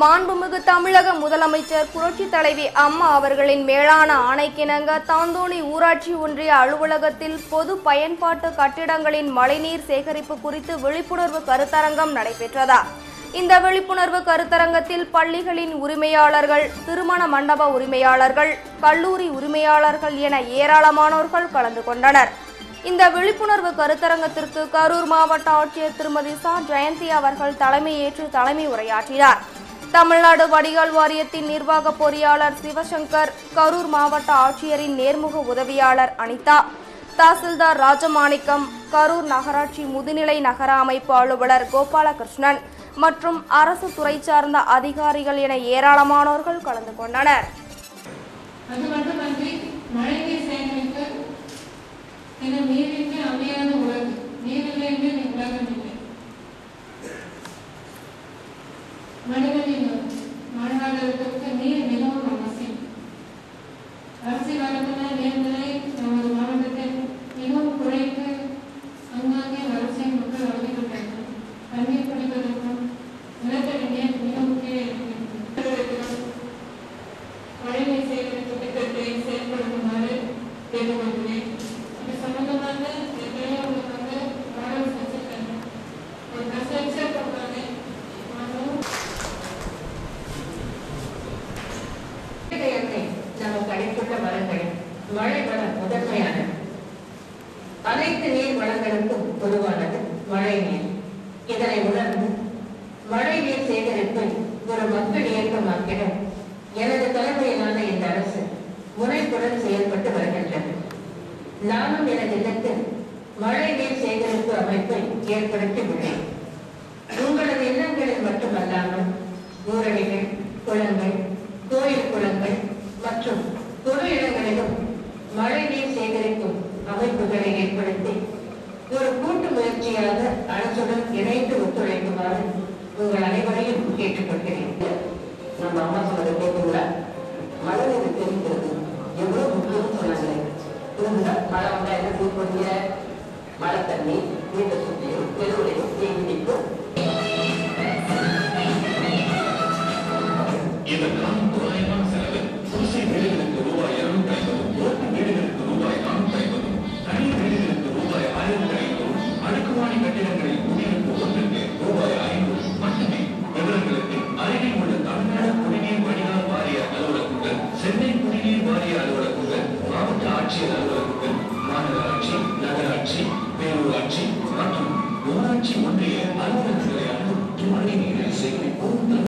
மாண்புமிகு தமிழக முதலமைச்சர் புரட்சி தலைவி அம்மா அவர்களின் மேலான ஆணைக்கிணங்க தாந்தோணி ஊராட்சி ஒன்றிய அலுவலகத்தில் பொது பயன்பாட்டு கட்டிடங்களின் மழைநீர் சேகரிப்பு குறித்து விழிப்புணர்வு கருத்தரங்கம் நடைபெற்றதா இந்த விழிப்புணர்வு கருத்தரங்கத்தில் பள்ளிகளின் உரிமையாளர்கள் திருமண மண்டப உரிமையாளர்கள் கல்லூரி உரிமையாளர்கள் என ஏராளமானோர்கள் கலந்து கொண்டனர் இந்த விழிப்புணர்வு கருத்தரங்கத்திற்கு கரூர் மாவட்ட ஆட்சியர் திருமதி சா ஜெயந்தி அவர்கள் தலைமையேற்று தலைமை உரையாற்றினார் தமிழ்நாடு வடிகால் வாரியத்தின் நிர்வாக பொறியாளர் சிவசங்கர் கரூர் மாவட்ட ஆட்சியரின் நேர்முக உதவியாளர் அனிதா தாசில்தார் ராஜமாணிக்கம் கரூர் நகராட்சி முதுநிலை நகர அமைப்பு அலுவலர் கோபாலகிருஷ்ணன் மற்றும் அரசு துறை சார்ந்த அதிகாரிகள் என ஏராளமானோர்கள் கலந்து கொண்டனர் அது மட்டுமன்றி மழைநீர் சேகரிப்பு என நீரின்றி அமையாத உலகு நீரில்லை என்று உலகம் இல்லை மனிதனின் வாழ்வாதாரத்திற்கு நீர் மிகவும் அவசியம் அரசியல் காலத்தில் நீர்நிலை நமது மாவட்டத்தில் மிகவும் குறைந்து அங்காங்கே வரிசை மக்கள் அவதிப்பட்டார்கள் தண்ணீர் குடிப்பதற்கும் நிலத்தடி நீர் மிக முக்கிய இருக்கிறது மழைநீர் சேகரிப்பு திட்டத்தை செயல்படுத்துமாறு கேட்டுக்கொள்கிறேன் இது சம்பந்தமாக எத்தனையோ உங்களுக்கு வந்து மாடல் செஞ்சிருக்காங்க ஒரு மெசேஜர் கொடுத்தாங்க நானும் இயற்கை நமக்கு அளித்துள்ள வளங்கள் மழை வளம் முதன்மையானது அனைத்து நீர் வளங்களுக்கும் பொதுவானது மழை நீர் இதனை உணர்ந்து மழை நீர் சேகரிப்பை ஒரு மக்கள் இயக்கமாக்கிட எனது தலைமையிலான இந்த அரசு முனைப்புடன் செயல்பட்டு வருகின்றது நானும் எனது இல்லத்தில் மழை நீர் சேகரிப்பு அமைப்பை ஏற்படுத்தி உள்ளேன் உங்களது இல்லங்களில் மட்டுமல்லாமல் ஊரடிகள் குளங்கள் கோயில் குளங்கள் மற்றும் பொது இடங்களிலும் மழைநீர் சேகரிக்கும் அமைப்புகளை ஏற்படுத்தி ஒரு கூட்டு முயற்சியாக அரசுடன் இணைந்து ஒத்துழைக்குமாறு உங்கள் அனைவரையும் கேட்டுக்கொள்கிறேன் நம்ம அம்மா சொன்னதை கேட்டீங்களா மழை நீர் தெரிகிறது எவ்வளவு முக்கியம் சொன்னாங்க புரிஞ்சுதா மழை வந்தா என்ன செய்ய போறீங்க மழை தண்ணி வீட்டை சுற்றியும் தெருவிலையும் தேங்கி நிற்கும் இதற்கான தோராயமான செலவு குடிசை வீடுகளுக்கு ரூபாய் இருநூற்றி ஐம்பதும் ஓட்டு வீடுகளுக்கு ரூபாய் நானூற்றி ஐம்பதும் தனி வீடுகளுக்கு ரூபாய் ஆயிரத்தி ஐநூறும் அடுக்குமாடி கட்டிடங்களில் குடியிருப்பு ஒன்றுக்கு ரூபாய் ஐநூறு மட்டுமே விவரங்களுக்கு அருகில் உள்ள தமிழ்நாடு குடிநீர் வடிகால் வாரிய அலுவலகங்கள் சென்னை குடிநீர் வாரிய அலுவலகங்கள் மாவட்ட ஆட்சியர் அலுவலகங்கள் மாநகராட்சி நகராட்சி பேரூராட்சி மற்றும் ஊராட்சி ஒன்றிய அலுவலகங்களை அணுகும் மழை நீரை சேகரிப்போம்